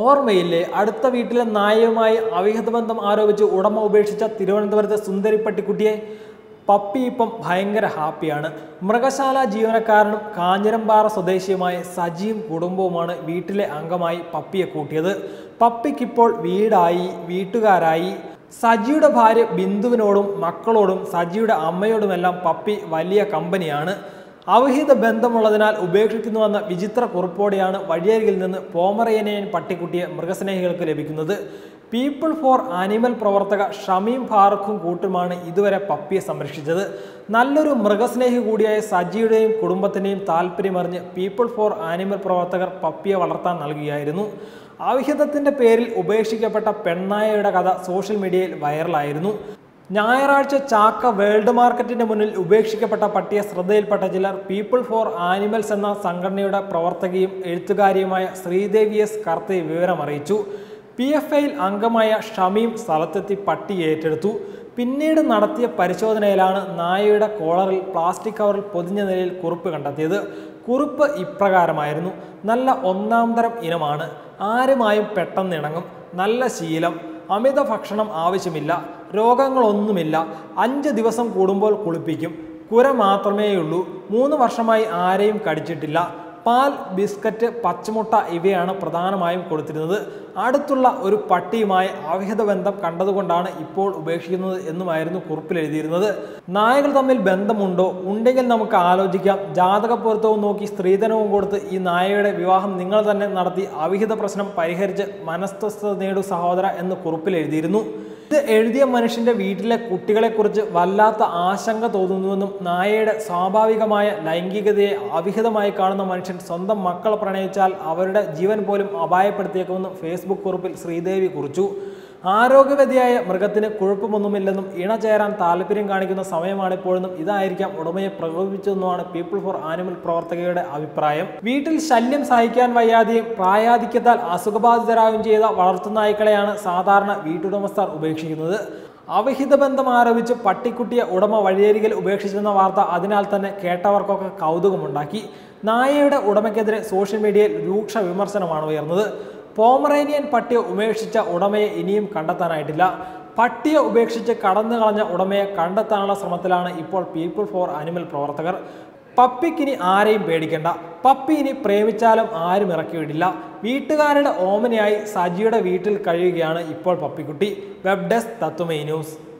ഓർമ്മയില്ലേ അടുത്ത വീട്ടിലെ നായയുമായി അവിഹിത ബന്ധം ആരോപിച്ച് ഉടമ ഉപേക്ഷിച്ച തിരുവനന്തപുരത്തെ സുന്ദരി പട്ടിക്കുട്ടിയെ പപ്പി ഇപ്പം ഭയങ്കര ഹാപ്പിയാണ് മൃഗശാല ജീവനക്കാരനും കാഞ്ഞിരമ്പാറ സ്വദേശിയുമായ സജിയും കുടുംബവുമാണ് വീട്ടിലെ അംഗമായി പപ്പിയെ കൂട്ടിയത് പപ്പിക്കിപ്പോൾ വീടായി വീട്ടുകാരായി സജിയുടെ ഭാര്യ ബിന്ദുവിനോടും മക്കളോടും സജിയുടെ അമ്മയോടുമെല്ലാം പപ്പി വലിയ കമ്പനിയാണ് അവിഹിത ബന്ധമുള്ളതിനാൽ ഉപേക്ഷിക്കുന്നുവെന്ന വിചിത്ര കുറിപ്പോടെയാണ് വഴിയരികിൽ നിന്ന് പോമറേനിയൻ പട്ടിക്കുട്ടിയെ മൃഗസ്നേഹികൾക്ക് ലഭിക്കുന്നത് പീപ്പിൾ ഫോർ ആനിമൽ പ്രവർത്തക ഷമീം ഫാറൂഖും കൂട്ടുമാണ് ഇതുവരെ പപ്പിയെ സംരക്ഷിച്ചത് നല്ലൊരു മൃഗസ്നേഹി കൂടിയായ സജിയുടെയും കുടുംബത്തിൻ്റെയും താല്പര്യമറിഞ്ഞ് പീപ്പിൾ ഫോർ ആനിമൽ പ്രവർത്തകർ പപ്പിയെ വളർത്താൻ നൽകുകയായിരുന്നു അവിഹിതത്തിന്റെ പേരിൽ ഉപേക്ഷിക്കപ്പെട്ട പെണ്ണായയുടെ കഥ സോഷ്യൽ മീഡിയയിൽ വൈറലായിരുന്നു ഞായറാഴ്ച ചാക്ക വേൾഡ് മാർക്കറ്റിന്റെ മുന്നിൽ ഉപേക്ഷിക്കപ്പെട്ട പട്ടിയെ ശ്രദ്ധയിൽപ്പെട്ട ചിലർ പീപ്പിൾ ഫോർ ആനിമൽസ് എന്ന സംഘടനയുടെ പ്രവർത്തകയും എഴുത്തുകാരിയുമായ ശ്രീദേവി എസ് കർത്തെ വിവരം അറിയിച്ചു പി എഫ് ഐയിൽ അംഗമായ ഷമീം സ്ഥലത്തെത്തി പട്ടി ഏറ്റെടുത്തു പിന്നീട് നടത്തിയ പരിശോധനയിലാണ് നായയുടെ കോളറിൽ പ്ലാസ്റ്റിക് കവറിൽ പൊതിഞ്ഞ നിലയിൽ കുറിപ്പ് കണ്ടെത്തിയത് കുറിപ്പ് ഇപ്രകാരമായിരുന്നു നല്ല ഒന്നാം തരം ഇനമാണ് ആരുമായും പെട്ടെന്ന് ഇണങ്ങും നല്ല ശീലം അമിത ഭക്ഷണം ആവശ്യമില്ല രോഗങ്ങളൊന്നുമില്ല അഞ്ച് ദിവസം കൂടുമ്പോൾ കുളിപ്പിക്കും കുര മാത്രമേയുള്ളൂ മൂന്ന് വർഷമായി ആരെയും കടിച്ചിട്ടില്ല പാൽ ബിസ്ക്കറ്റ് പച്ചമുട്ട ഇവയാണ് പ്രധാനമായും കൊടുത്തിരുന്നത് അടുത്തുള്ള ഒരു പട്ടിയുമായി അവിഹിത ബന്ധം കണ്ടതുകൊണ്ടാണ് ഇപ്പോൾ ഉപേക്ഷിക്കുന്നത് എന്നുമായിരുന്നു കുറിപ്പിൽ എഴുതിയിരുന്നത് നായകൾ തമ്മിൽ ബന്ധമുണ്ടോ ഉണ്ടെങ്കിൽ നമുക്ക് ആലോചിക്കാം ജാതക പൊരുത്തവും നോക്കി സ്ത്രീധനവും കൊടുത്ത് ഈ നായയുടെ വിവാഹം നിങ്ങൾ തന്നെ നടത്തി അവിഹിത പ്രശ്നം പരിഹരിച്ച് മനസ്തസ്ഥ നേടൂ സഹോദര എന്ന് കുറിപ്പിൽ എഴുതിയിരുന്നു ഇത് എഴുതിയ മനുഷ്യന്റെ വീട്ടിലെ കുട്ടികളെക്കുറിച്ച് വല്ലാത്ത ആശങ്ക തോന്നുന്നുവെന്നും നായയുടെ സ്വാഭാവികമായ ലൈംഗികതയെ അവിഹിതമായി കാണുന്ന മനുഷ്യൻ സ്വന്തം മക്കൾ പ്രണയിച്ചാൽ അവരുടെ ജീവൻ പോലും അപായപ്പെടുത്തിയേക്കുമെന്നും ഫേസ്ബുക്ക് കുറിപ്പിൽ ശ്രീദേവി കുറിച്ചു ആരോഗ്യവതിയായ മൃഗത്തിന് കുഴപ്പമൊന്നുമില്ലെന്നും ഇണ ചേരാൻ താല്പര്യം കാണിക്കുന്ന സമയമാണിപ്പോഴെന്നും ഇതായിരിക്കാം ഉടമയെ പ്രകോപിപ്പിച്ചതെന്നുമാണ് പീപ്പിൾ ഫോർ ആനിമൽ പ്രവർത്തകയുടെ അഭിപ്രായം വീട്ടിൽ ശല്യം സഹിക്കാൻ വയ്യാതെയും പ്രായാധിക്യത്താൽ അസുഖബാധിതരാകുകയും ചെയ്ത വളർത്തുനായ്ക്കളെയാണ് സാധാരണ വീട്ടുടമസ്ഥർ ഉപേക്ഷിക്കുന്നത് അവിഹിത ബന്ധം ആരോപിച്ച് പട്ടിക്കുട്ടിയെ ഉടമ വഴിയരികിൽ ഉപേക്ഷിച്ചെന്ന വാർത്ത അതിനാൽ തന്നെ കേട്ടവർക്കൊക്കെ കൗതുകമുണ്ടാക്കി നായയുടെ ഉടമയ്ക്കെതിരെ സോഷ്യൽ മീഡിയയിൽ രൂക്ഷ വിമർശനമാണ് ഉയർന്നത് പോമറേനിയൻ പട്ടിയെ ഉപേക്ഷിച്ച ഉടമയെ ഇനിയും കണ്ടെത്താനായിട്ടില്ല പട്ടിയെ ഉപേക്ഷിച്ച് കടന്നു കളഞ്ഞ ഉടമയെ കണ്ടെത്താനുള്ള ശ്രമത്തിലാണ് ഇപ്പോൾ പീപ്പിൾ ഫോർ അനിമൽ പ്രവർത്തകർ പപ്പിക്കിനി ആരെയും പേടിക്കേണ്ട പപ്പി ഇനി പ്രേമിച്ചാലും ആരും ഇറക്കി വിടില്ല വീട്ടുകാരുടെ ഓമനയായി സജിയുടെ വീട്ടിൽ കഴിയുകയാണ് ഇപ്പോൾ പപ്പിക്കുട്ടി വെബ് ഡെസ്ക് തത്വമേ ന്യൂസ്